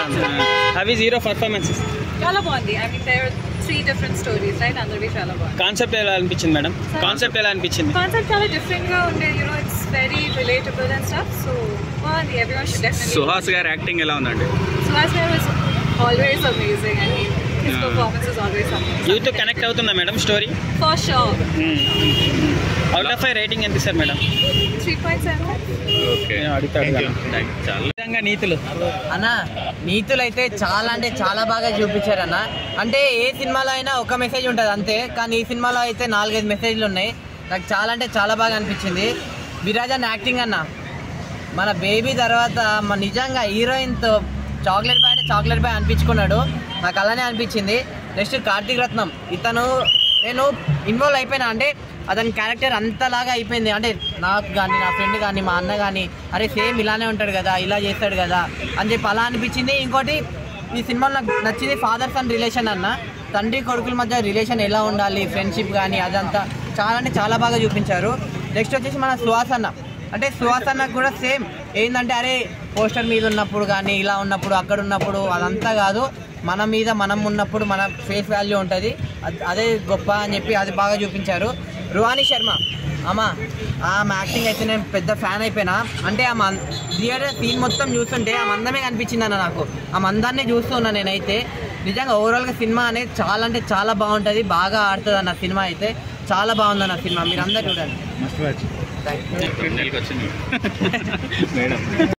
బాగుంది అవి zero performances చాలా బాగుంది I mean there three different stories right అందరివి చాలా బాగుంది కాన్సెప్ట్ ఎలా అనిపించింది మేడం కాన్సెప్ట్ ఎలా అనిపించింది కాన్సెప్ట్ చాలా డిఫరెంట్ గా ఉండే you know it's very relatable and stuff so బాగుంది ఎవ్రీవన్ షుడ్ డెఫినెట్లీ సుహాస్ గారి యాక్టింగ్ ఎలా ఉందండి Suhas garu is always amazing and his performance is always youth amazing connect అవుతుందా madam story for sure out of five rating ఎంత sir madam three point seven okay అడుగుతాడు చాలా విధంగా నీతులు అన్న నీతులు అయితే చాలా అంటే చాలా బాగా చూపించారు అన్న అంటే ఏ సినిమాలో అయినా ఒక మెసేజ్ ఉంటుంది అంతే కానీ ఈ సినిమాలో అయితే నాలుగైదు మెసేజ్లు ఉన్నాయి నాకు చాలా అంటే చాలా బాగా అనిపించింది విరాజన్ యాక్టింగ్ అన్న మన బేబీ తర్వాత మన నిజంగా హీరోయిన్తో చాక్లెట్ బాయ్ అంటే చాక్లెట్ బాయ్ అనిపించుకున్నాడు నాకు అలానే అనిపించింది నెక్స్ట్ కార్తీక్ రత్నం ఇతను నేను ఇన్వాల్వ్ అయిపోయినా అంటే అతని క్యారెక్టర్ అంతలాగా అయిపోయింది అంటే నాకు కానీ నా ఫ్రెండ్ కానీ మా అన్న కానీ అరే సేమ్ ఇలానే ఉంటాడు కదా ఇలా చేస్తాడు కదా అని చెప్పి అలా అనిపించింది ఇంకోటి ఈ సినిమాలో నాకు నచ్చింది ఫాదర్ సన్ రిలేషన్ అన్న తండ్రి కొడుకుల మధ్య రిలేషన్ ఎలా ఉండాలి ఫ్రెండ్షిప్ కానీ అదంతా చాలా అంటే చాలా బాగా చూపించారు నెక్స్ట్ వచ్చేసి మన సుహాస్ అన్న అంటే సుహాస్ అన్నకు కూడా సేమ్ ఏంటంటే అరే పోస్టర్ మీద ఉన్నప్పుడు కానీ ఇలా ఉన్నప్పుడు అక్కడ ఉన్నప్పుడు అదంతా కాదు మన మీద మనం ఉన్నప్పుడు మన ఫేస్ వాల్యూ ఉంటుంది అద్- అదే గొప్ప అని చెప్పి అది బాగా చూపించారు రువాని శర్మ అమ్మ ఆమె యాక్టింగ్ అయితే నేను పెద్ద ఫ్యాన్ అయిపోయినా అంటే ఆ మన్ థియేటర్ సీన్ మొత్తం చూస్తుంటే ఆ మందమే కనిపించింది అన్న నాకు ఆ మందాన్ని చూస్తున్నా నేనైతే నిజంగా ఓవరాల్గా సినిమా అనేది చాలా అంటే చాలా బాగుంటుంది బాగా ఆడుతుంది అన్న సినిమా అయితే చాలా బాగుందన్న సినిమా మీరు అందరు చూడండి రెండు నెలలకు వచ్చింది మేడం